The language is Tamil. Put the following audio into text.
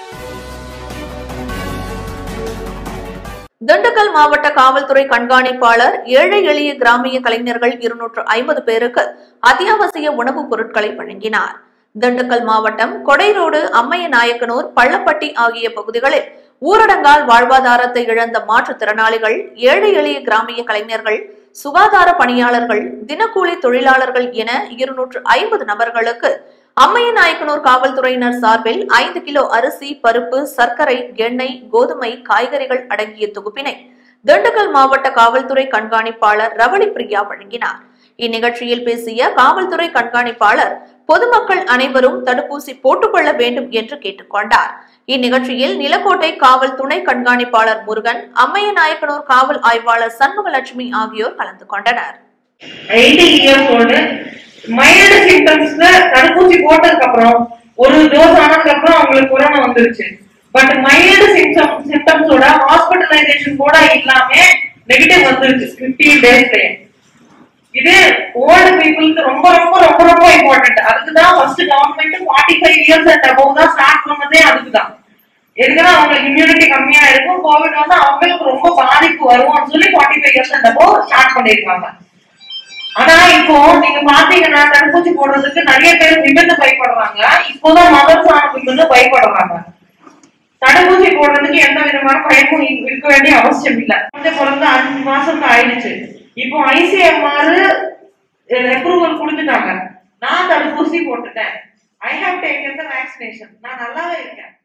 திண்டுக்கல் மாவட்ட காவல்துறை கண்காணிப்பாளர் ஏழை எளிய கிராமிய கலைஞர்கள் இருநூற்று ஐம்பது பேருக்கு அத்தியாவசிய உணவுப் பொருட்களை வழங்கினார் திண்டுக்கல் மாவட்டம் கொடைரோடு அம்மைய நாயக்கனூர் பள்ளப்பட்டி ஆகிய பகுதிகளில் ஊரடங்கால் வாழ்வாதாரத்தை இழந்த மாற்றுத்திறனாளிகள் ஏழை எளிய கிராமிய கலைஞர்கள் சுகாதார பணியாளர்கள் தினக்கூலி தொழிலாளர்கள் என இருநூற்று ஐம்பது நபர்களுக்கு அம்மைய நாயக்கனூர் காவல்துறையினர் சார்பில் ஐந்து கிலோ அரிசி பருப்பு சர்க்கரை எண்ணெய் கோதுமை காய்கறிகள் அடங்கிய தொகுப்பினை திண்டுக்கல் மாவட்ட காவல்துறை கண்காணிப்பாளர் ரவளி பிரியா வழங்கினார் இந்நிகழ்ச்சியில் பேசிய காவல்துறை கண்காணிப்பாளர் பொதுமக்கள் அனைவரும் தடுப்பூசி போட்டுக்கொள்ள வேண்டும் என்று கேட்டுக்கொண்டார் இந்நிகழ்ச்சியில் நிலக்கோட்டை காவல் துணை கண்காணிப்பாளர் முருகன் அம்மைய நாயக்கனூர் காவல் ஆய்வாளர் சண்முகலட்சுமி ஆகியோர் கலந்து கொண்டனர் எயிட்டி இயர்ஸ் ஓல்டு மைல்டு சிம்டம்ஸ்ல தடுப்பூசி போட்டதுக்கு அப்புறம் ஒரு டோஸ் ஆனதுக்கு அப்புறம் அவங்களுக்கு கொரோனா வந்துருச்சு பட் மைல்டு சிம்டம் சிம்டம்ஸோட ஹாஸ்பிட்டலைசேஷன் கூட இல்லாம நெகட்டிவ் வந்துருச்சு பிப்டீன் டேஸ்லயே இது ஓல்டு பீப்புளுக்கு ரொம்ப ரொம்ப ரொம்ப ரொம்ப இம்பார்ட்டன்ட் அதுக்கு தான் first government forty five years and above தான் ஸ்டார்ட் பண்ணதே அதுக்கு தான் எதுக்குன்னா அவங்களுக்கு இம்யூனிட்டி கம்மியா இருக்கும் கோவிட் வந்து அவங்களுக்கு ரொம்ப பாதிப்பு வரும்னு சொல்லி forty five years and above start பண்ணிருக்காங்க ஆனா இப்போ நீங்க பாத்தீங்கன்னா தடுப்பூசி போடுறதுக்கு நிறைய பேர் விமந்து பயப்படுறாங்க இப்போதான் மதர்ஸ் ஆன விமந்து பயப்படுறாங்க தடுப்பூசி போடுறதுக்கு எந்த விதமான பயமும் இ- இருக்க வேண்டிய அவசியம் இல்ல குழந்தை பிறந்து அஞ்சு மாசம் ஆயிடுச்சு இப்போ ஐசிஎம்ஆர் அப்ரூவல் கொடுத்துட்டாங்க நான் தடுப்பூசி போட்டுட்டேன் I have taken the vaccination நான் நல்லாவே இருக்கேன்